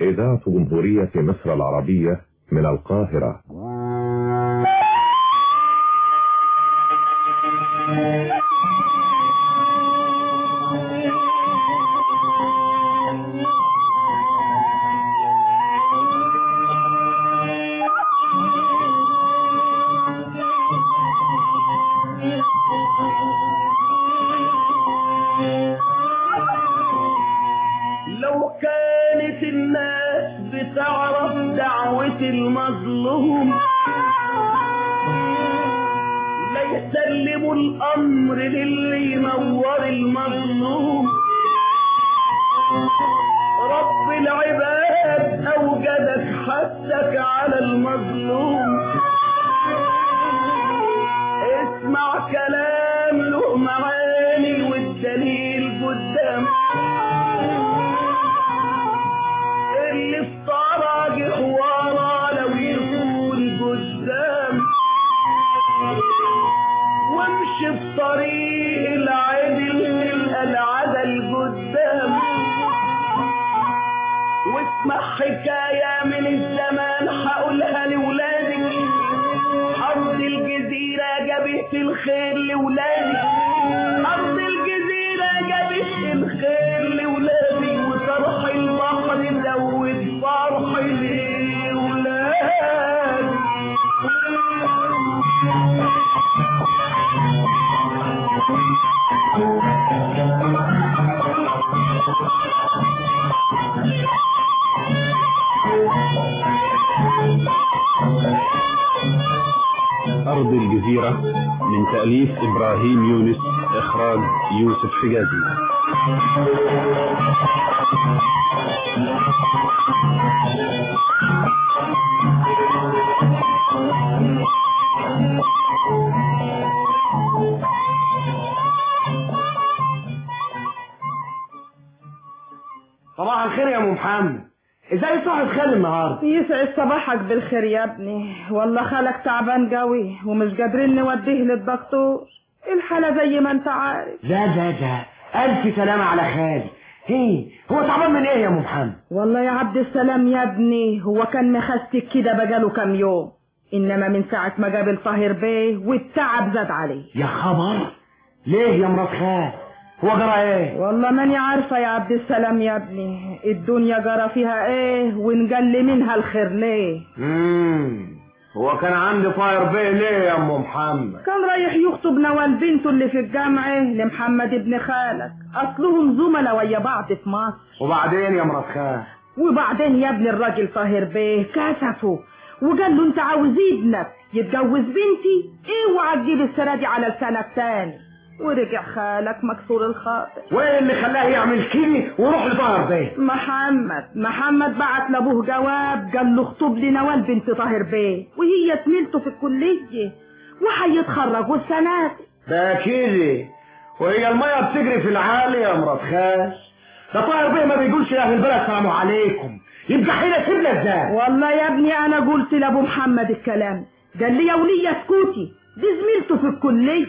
إذاعة جمهورية مصر العربية من القاهرة لو كانت الناس بتعرف دعوة المظلوم لا يسلموا الأمر للي ينور المظلوم رب العباد أوجدك حثك على المظلوم اسمع كلام له معاني والدليل قدام اللي في طرق ورا لو يكون قدام وامشي في طريق العدل تلقى العدل قدام واسمع حكاية من الزمان هقولها لولادك أرض الجزيرة جابت الخير لولادك أرض الجزيرة جابت الخير لولادي وطرح البحر زود فرح لولادي أرض الجزيرة من تأليف إبراهيم يونس إخراج يوسف حجازي صباح الخير يا ام محمد ازاي صاحب خالي النهارده يسعد صباحك بالخير يا ابني والله خالك تعبان قوي ومش قادرين نوديه للدكتور الحالة زي ما انت عارف لا لا لا الف سلامة على خالي هي هو تعبان من ايه يا ام محمد والله يا عبد السلام يا ابني هو كان مخستك كده بقاله كام يوم انما من ساعة ما قابل طاهر بيه والتعب زاد عليه يا خبر ليه يا مرات خال هو جرى ايه والله ماني عارفة يا عبد السلام يا ابني الدنيا جرى فيها ايه ونقل منها الخير ليه امم هو كان عندي طاير بيه ليه يا ام محمد كان رايح يخطب نوال بنته اللي في الجامعة لمحمد ابن خالك اصلهم زملاء ويا بعض في مصر وبعدين يا مرات خال وبعدين يا ابن الراجل طاهر بيه كسفه وقال له انت عاوز ابنك يتجوز بنتي اوعى تجيب السنه دي على لسانك تاني ورجع خالك مكسور الخاطر وايه اللي خلاه يعمل كده ويروح لطاهر بيه محمد محمد بعت لابوه جواب قال له اخطب لي نوال بنت طاهر بيه وهي زميلته في الكليه وهيتخرجوا السنه دي ده كده وهي الميه بتجري في العالي يا مرات خال ده طاهر بيه ما بيقولش لاهل البلد سلام عليكم يبقى حين سيبنا ازاي والله يا ابني انا قلت لابو محمد الكلام قال لي يا ولية اسكتي دي زميلته في الكليه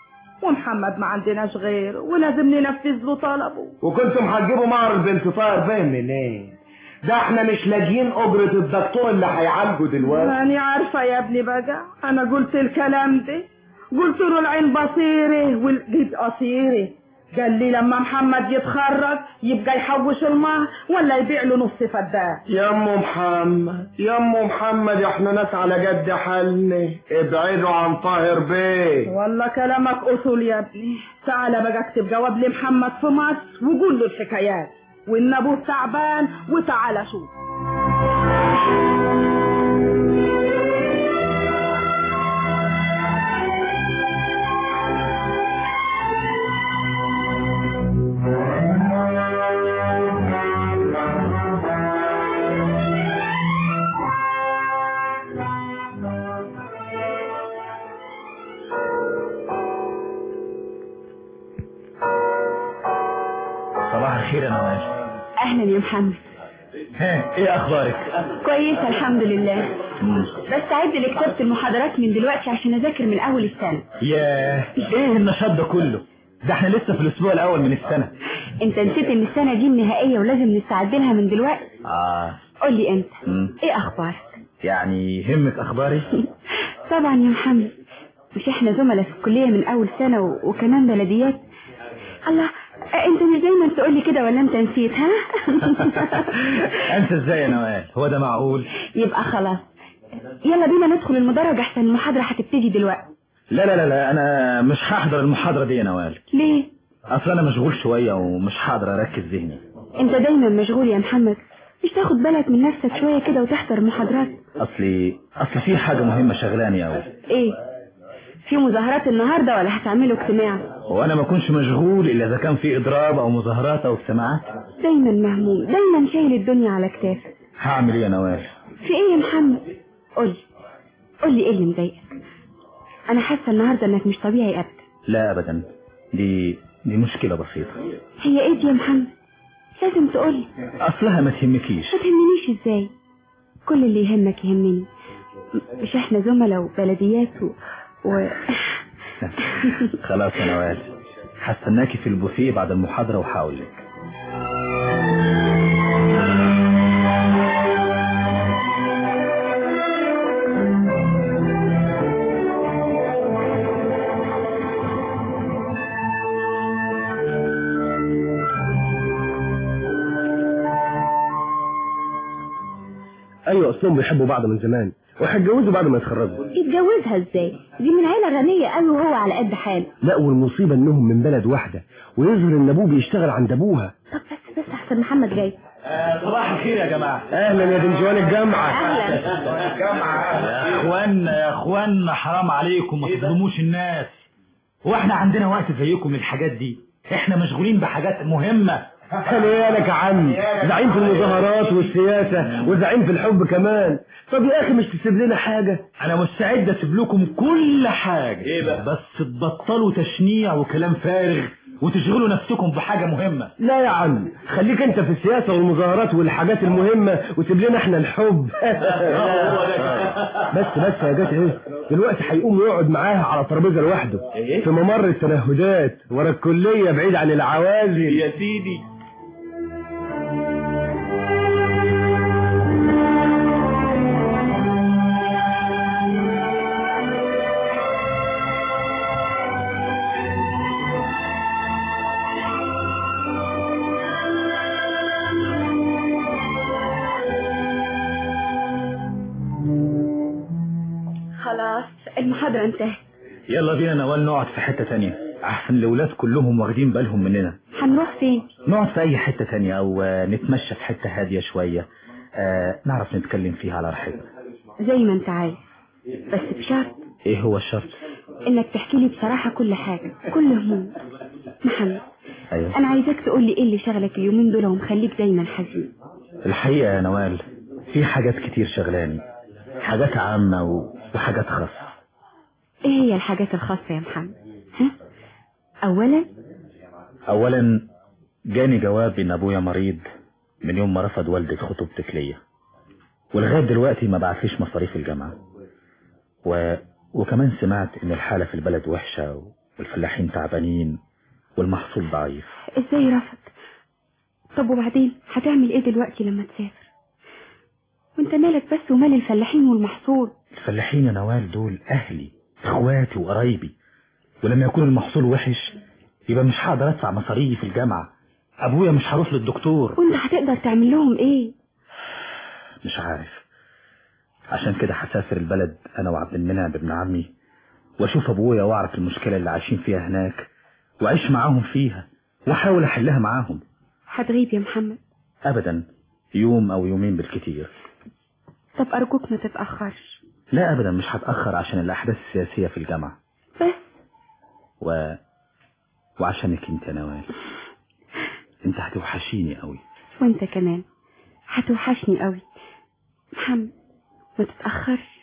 ومحمد ما عندناش غير ولازم ننفذ له طلبه وكنتم هتجيبوا مهر البنت طاهر بيه منين ده احنا مش لاقيين اجرة الدكتور اللي هيعالجه دلوقتي ماني عارفة يا ابني بقى انا قلت الكلام ده قلت له العين بصيره والجيب قصيره قال لي لما محمد يتخرج يبقى يحوش المهر ولا يبيع له نص فدان يا ام محمد يا ام محمد احنا ناس على قد حالنا ابعدوا عن طاهر بيه والله كلامك اصول يا ابني تعالى بقى اكتب جواب لمحمد في مصر وقول له الحكايات وان ابوه تعبان وتعالى شوف صباح الخير يا نواف اهلا يا محمد ها ايه اخبارك كويسه الحمد لله بستعد لكتابه المحاضرات من دلوقتي عشان اذاكر من اول السنه ياه ايه النشاط ده كله ده احنا لسه في الاسبوع الاول من السنة انت نسيت ان السنة دي النهائية ولازم نستعد لها من دلوقتي اه قول لي انت مم. ايه اخبارك يعني يهمك اخباري طبعا يا محمد مش احنا زملاء في الكلية من اول سنة و... وكمان بلديات الله انت مش دايما تقول لي كده ولا انت نسيت ها انت ازاي يا نوال هو ده معقول يبقى خلاص يلا بينا ندخل المدرج احسن المحاضرة هتبتدي دلوقتي لا لا لا لا انا مش هحضر المحاضرة دي يا نوال ليه اصل انا مشغول شوية ومش هقدر اركز ذهني انت دايما مشغول يا محمد مش تاخد بالك من نفسك شوية كده وتحضر محاضرات اصلي اصل في حاجة مهمة شغلاني قوي ايه في مظاهرات النهاردة ولا هتعملوا اجتماع وانا ما اكونش مشغول الا اذا كان في اضراب او مظاهرات او اجتماعات دايما مهموم دايما شايل الدنيا على كتافك هعمل ايه يا نوال في ايه يا محمد قولي قولي ايه اللي مضايقك انا حاسه النهارده انك مش طبيعي ابدا لا ابدا دي دي مشكلة بسيطة هي ايه دي يا محمد لازم تقولي اصلها ما تهمكيش ما تهمنيش ازاي كل اللي يهمك يهمني م- مش احنا زملاء وبلديات و... و... خلاص يا نوال هستناكي في البوفيه بعد المحاضرة وهقول لك ايوه اصلهم بيحبوا بعض من زمان وهيتجوزوا بعد ما يتخرجوا يتجوزها ازاي دي من عيله غنيه قوي وهو على قد حاله لا والمصيبه انهم من بلد واحده ويظهر ان ابوه بيشتغل عند ابوها طب بس بس احسن محمد جاي صباح الخير يا جماعة اهلا يا دنجوان الجامعه اهلا يا اخوانا يا اخوانا حرام عليكم ما تظلموش الناس هو احنا عندنا وقت زيكم للحاجات دي احنا مشغولين بحاجات مهمة خليالك يا عم زعيم في المظاهرات والسياسه وزعيم في الحب كمان طب يا اخي مش تسيب لنا حاجه انا مستعد اسيب لكم كل حاجة ايه بقى؟ بس تبطلوا تشنيع وكلام فارغ وتشغلوا نفسكم بحاجة مهمة لا يا عم خليك انت في السياسه والمظاهرات والحاجات المهمه وسيب لنا احنا الحب بس بس يا جات ايه دلوقتي هيقوم يقعد معاها على ترابيزه لوحده إيه؟ في ممر التنهدات ورا الكليه بعيد عن العوازل سيدي خلاص المحاضره انتهت يلا بينا نوال نقعد في حتة تانية احسن الاولاد كلهم واخدين بالهم مننا هنروح فين نقعد في اي حتة تانية او آه، نتمشى في حتة هادية شوية آه نعرف نتكلم فيها على راحتنا زي ما انت عايز بس بشرط ايه هو الشرط انك تحكي لي بصراحه كل حاجه كل هموم محمد ايوه انا عايزاك تقول لي ايه اللي شغلك اليومين دول ومخليك دايما حزين الحقيقة يا نوال في حاجات كتير شغلاني حاجات عامة و- وحاجات خاصة ايه هي الحاجات الخاصه يا محمد ها اولا اولا جاني جواب ان ابويا مريض من يوم ما رفض والدة خطوبتك ليا ولغاية دلوقتي ما بعتليش مصاريف الجامعة و... وكمان سمعت ان الحالة في البلد وحشة والفلاحين تعبانين والمحصول ضعيف ازاي رفض طب وبعدين هتعمل ايه دلوقتي لما تسافر وانت مالك بس ومال الفلاحين والمحصول الفلاحين يا نوال دول اهلي اخواتي وقرايبي ولما يكون المحصول وحش يبقى مش هقدر ادفع مصاريف الجامعة ابويا مش هروح للدكتور وانت هتقدر تعمل لهم ايه مش عارف عشان كده هسافر البلد انا وعبد المنعم ابن عمي واشوف ابويا واعرف المشكلة اللي عايشين فيها هناك واعيش معاهم فيها واحاول احلها معاهم هتغيب يا محمد ابدا يوم او يومين بالكتير طب ارجوك ما تتاخرش لا ابدا مش هتأخر عشان الاحداث السياسية في الجامعة بس و... وعشانك انت يا نوال انت هتوحشيني قوي وانت كمان هتوحشني قوي محمد ما تتاخرش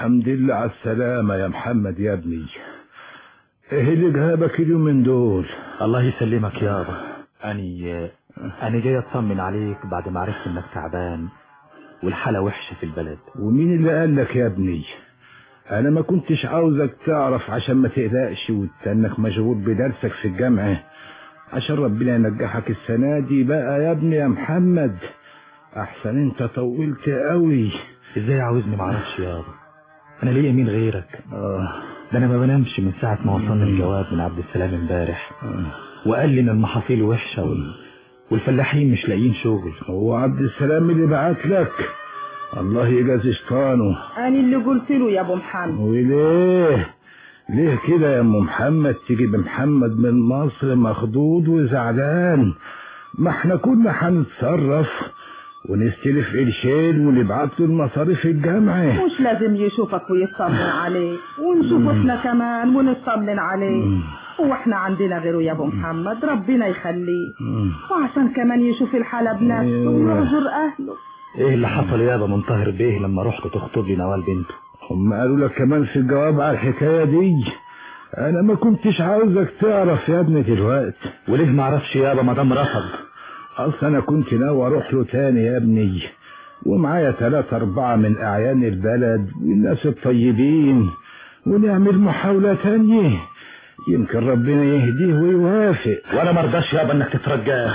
الحمد لله على السلامة يا محمد يا ابني ايه اللي جابك اليومين دول الله يسلمك يابا اني انا جاي اطمن عليك بعد ما عرفت انك تعبان والحالة وحشة في البلد ومين اللي قال لك يا ابني انا ما كنتش عاوزك تعرف عشان ما تقلقش وتنك مشغول بدرسك في الجامعة عشان ربنا ينجحك السنة دي بقى يا ابني يا محمد احسن انت طولت قوي ازاي عاوزني معرفش يابا انا ليا مين غيرك اه ده انا ما بنامش من ساعة ما وصلنا الجواب من عبد السلام امبارح وقال لي ان المحاصيل وحشة وال... والفلاحين مش لاقيين شغل هو عبد السلام اللي بعت لك الله يجازي شيطانه انا اللي قلت له يا ابو محمد وليه ليه كده يا ام محمد تيجي بمحمد من مصر مخضوض وزعلان ما احنا كنا هنتصرف ونستلف قرشين ونبعت له المصاريف الجامعة مش لازم يشوفك ويطمن عليك ونشوف احنا كمان ونطمن عليه هو احنا عندنا غيره يا ابو محمد ربنا يخليه وعشان كمان يشوف الحالة بنفسه ويعذر اهله ايه اللي حصل يابا من طاهر بيه لما رحت تخطب لي نوال بنته هم قالوا لك كمان في الجواب على الحكاية دي انا ما كنتش عاوزك تعرف يا ابني دلوقتي وليه ما اعرفش يابا ما دام رفض اصل انا كنت ناوي اروح له تاني يا ابني ومعايا ثلاثة أربعة من أعيان البلد والناس الطيبين ونعمل محاولة تانية يمكن ربنا يهديه ويوافق وانا مرضاش يابا انك تترجاه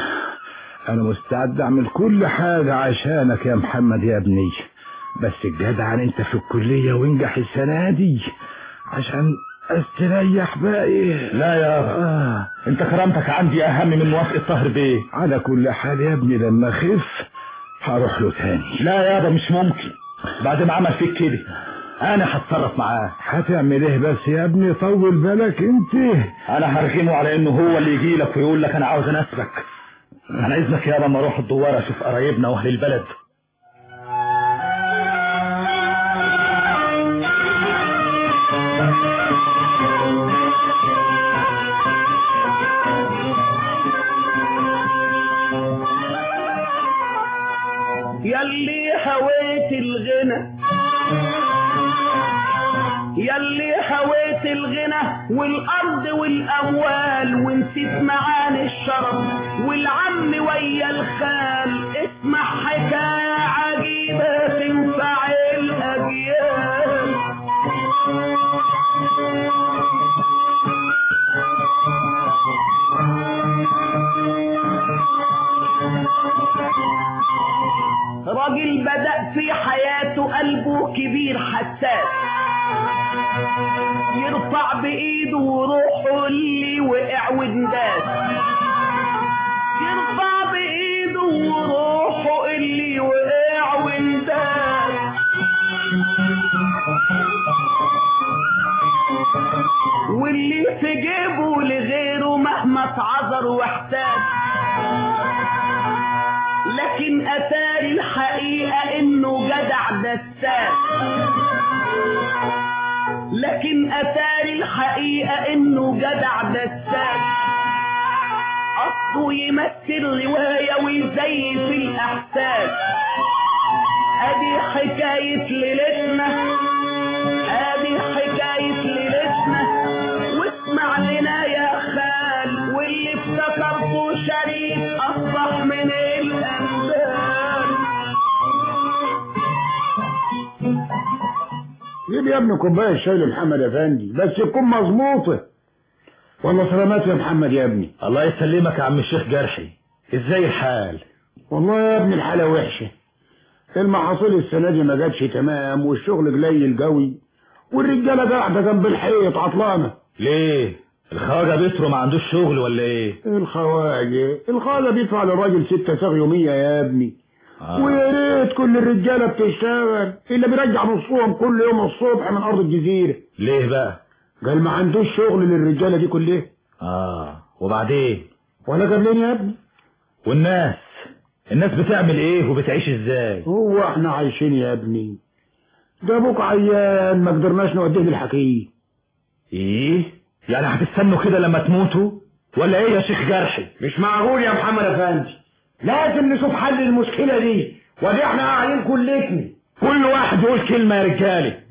أنا مستعد أعمل كل حاجة عشانك يا محمد يا ابني بس الجدع أنت في الكلية وانجح السنة دي عشان استريح باقي لا يابا آه. انت كرامتك عندي اهم من موافقة طاهر بيه على كل حال يا ابني لما اخف هروح له تاني لا يابا مش ممكن بعد ما عمل فيك كده انا هتصرف معاه هتعمل ايه بس يا ابني طول بالك انت انا هرغمه على انه هو اللي يجي لك ويقول لك انا عاوز اناسبك انا اذنك يابا اما اروح الدوار اشوف قرايبنا واهل البلد يلي هويت الغنى يلي هويت الغنى والارض والاموال ونسيت معاني الشرف والعم ويا الخال اسمع حكايه عجيبه تنفع الاجيال راجل بدأ في حياته قلبه كبير حساس يرفع بإيده وروحه اللي وقع وانداس يرفع بإيده وروحه اللي وقع وانداس واللي في جيبه لغيره مهما اتعذر واحتاج لكن اتاري الحقيقة انه جدع دساس لكن اتاري الحقيقة انه جدع دساس اصله يمثل رواية ويزيف الاحساس ادي حكاية ليلتنا ادي حكاية ليلتنا واسمع لنا يا خال واللي افتكرته شريف اصبح من الانبال جيب يا ابني كوبايه شاي لمحمد افندي بس تكون مظبوطه والله سلامات يا محمد يا ابني الله يسلمك يا عم الشيخ جرحي ازاي الحال والله يا ابني الحاله وحشه المحاصيل السنه دي ما جاتش تمام والشغل قليل قوي والرجاله قاعده جنب الحيط عطلانه ليه الخواجة بيترو ما عندوش شغل ولا ايه الخواجه الخواجه بيدفع للراجل ستة ساغ يومية يا ابني آه. ويا ريت كل الرجاله بتشتغل الا بيرجع نصهم كل يوم الصبح من ارض الجزيره ليه بقى قال ما عندوش شغل للرجاله دي كلها اه وبعدين ولا قبلين يا ابني والناس الناس بتعمل ايه وبتعيش ازاي هو احنا عايشين يا ابني ده ابوك عيان ما قدرناش نوديه للحكيم ايه يعني هتستنوا كده لما تموتوا ولا ايه يا شيخ جرحي مش معقول يا محمد افندي لازم نشوف حل المشكلة دي ودي احنا قاعدين كلتنا كل واحد يقول كلمة يا رجالي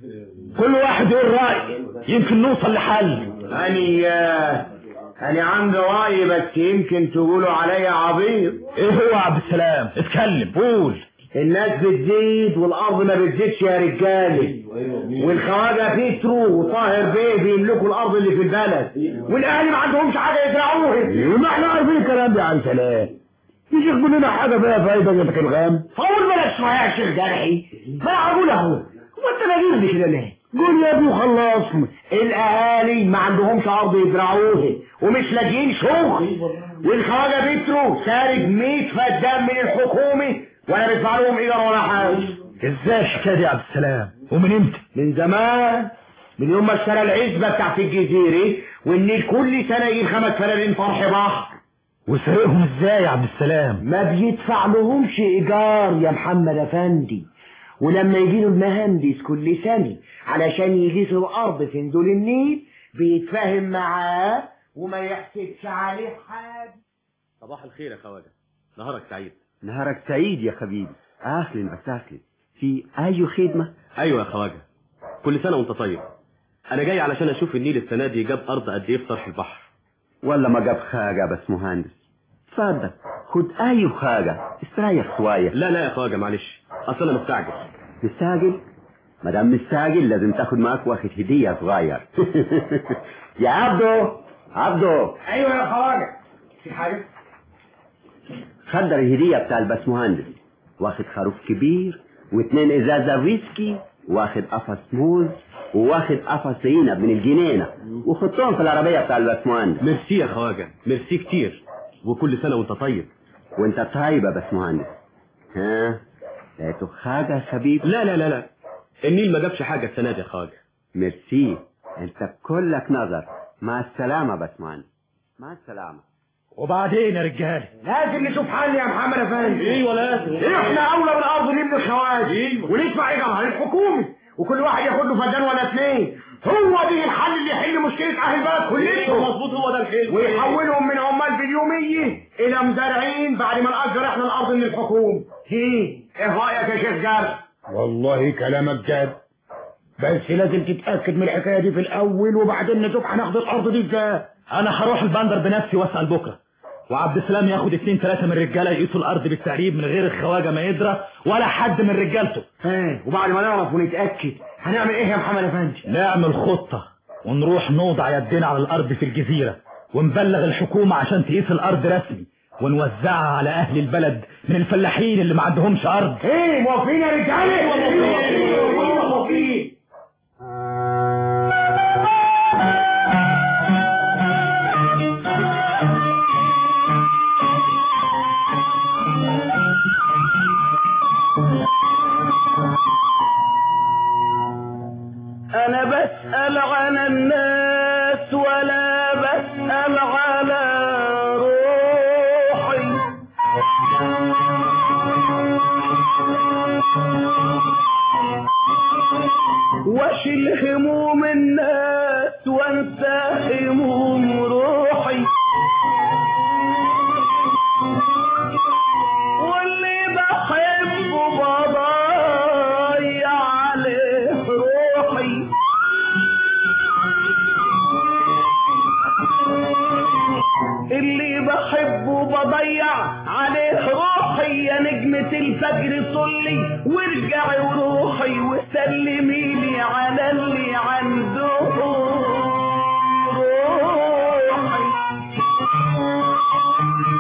كل واحد يقول رأي يمكن نوصل لحل أني أنا عندي رأي بس يمكن تقولوا عليا عبيط ايه هو يا عبد السلام اتكلم قول الناس بتزيد والأرض ما بتزيدش يا رجالي والخواجة بيترو وطاهر بيه بيملكوا الأرض اللي في البلد والأهالي ما عندهمش حاجة يزرعوها ما احنا عارفين الكلام ده عن سلام مش ياخدوا لنا حاجه فيها فايده يا الغام فقول بلاش شوية يا شيخ جرحي ما أنا هقول أهو هو أنت ناجرني كده ليه؟ قول يا ابني وخلصنا الاهالي ما عندهمش ارض يزرعوها ومش لاقيين شغل والخواجه بيترو سارق 100 فدان من الحكومه ولا بيدفع لهم ايجار ولا حاجه ازاي الحكايه دي يا عبد السلام ومن امتى من زمان من يوم ما اشترى العزبه بتاعت الجزيره والنيل كل سنه يجيب خمس فلالين فرح بحر وسرقهم ازاي يا عبد السلام ما بيدفع لهمش ايجار يا محمد افندي ولما يجي له المهندس كل سنه علشان يقيس الارض في نزول النيل بيتفاهم معاه وما يحسبش عليه حاجه صباح الخير يا خواجه نهارك سعيد نهارك سعيد يا حبيبي اهلا وسهلا في اي خدمه ايوه يا خواجه كل سنه وانت طيب انا جاي علشان اشوف النيل السنه دي جاب ارض قد ايه في طرح البحر ولا ما جاب حاجه بس مهندس اتفضل خد اي حاجه استريح شويه لا لا يا خواجه معلش اصل انا مستعجل مستعجل ما دام مستعجل لازم تاخد معاك واخد هديه صغير يا عبدو عبدو ايوه يا خواجه في حاجه خدر الهديه بتاع الباشمهندس واخد خروف كبير واتنين ازازه ويسكي واخد قفص موز وواخد قفص عنب من الجنينه وخدتهم في العربيه بتاع الباشمهندس ميرسي يا خواجه ميرسي كتير وكل سنه وانت طيب وانت طيب يا باشمهندس ها لقيتوا حاجه يا حبيبي لا لا لا لا النيل ما جابش حاجه السنه دي يا خواجه ميرسي انت كلك نظر مع السلامه يا باشمهندس مع السلامه وبعدين يا رجاله لازم نشوف حل يا محمد افندي ايوه لازم احنا اولى بالارض نبني الخواجه وندفع ايجارها للحكومه وكل واحد ياخد له فدان ولا اثنين هو دي الحل اللي يحل مشكله اهل البلد كلهم مظبوط هو ده الحلو ويحولهم من عمال باليوميه الى مزارعين بعد ما نأجر احنا الارض من الحكومه هي ايه رايك يا شيخ جابر والله كلامك جاد بس لازم تتاكد من الحكايه دي في الاول وبعدين نشوف هناخد الارض دي ازاي انا هروح البندر بنفسي واسال بكره وعبد السلام ياخد اتنين ثلاثة من الرجالة يقيسوا الأرض بالتعريب من غير الخواجة ما يدرى ولا حد من رجالته. ها وبعد ما نعرف ونتأكد هنعمل إيه يا محمد أفندي؟ نعمل خطة ونروح نوضع يدنا على الأرض في الجزيرة ونبلغ الحكومة عشان تقيس الأرض رسمي ونوزعها على أهل البلد من الفلاحين اللي ما عندهمش أرض. إيه موافقين يا رجالة؟ موافقين انا بسأل عن الناس ولا بسأل على روحي واشيل هموم الناس وانسى هموم روحي واللي بحبه بضيع عليه روحي اللي بحبه بضيع عليه روحي يا نجمة الفجر صلي وارجعي وروحي وسلميلي على اللي عنده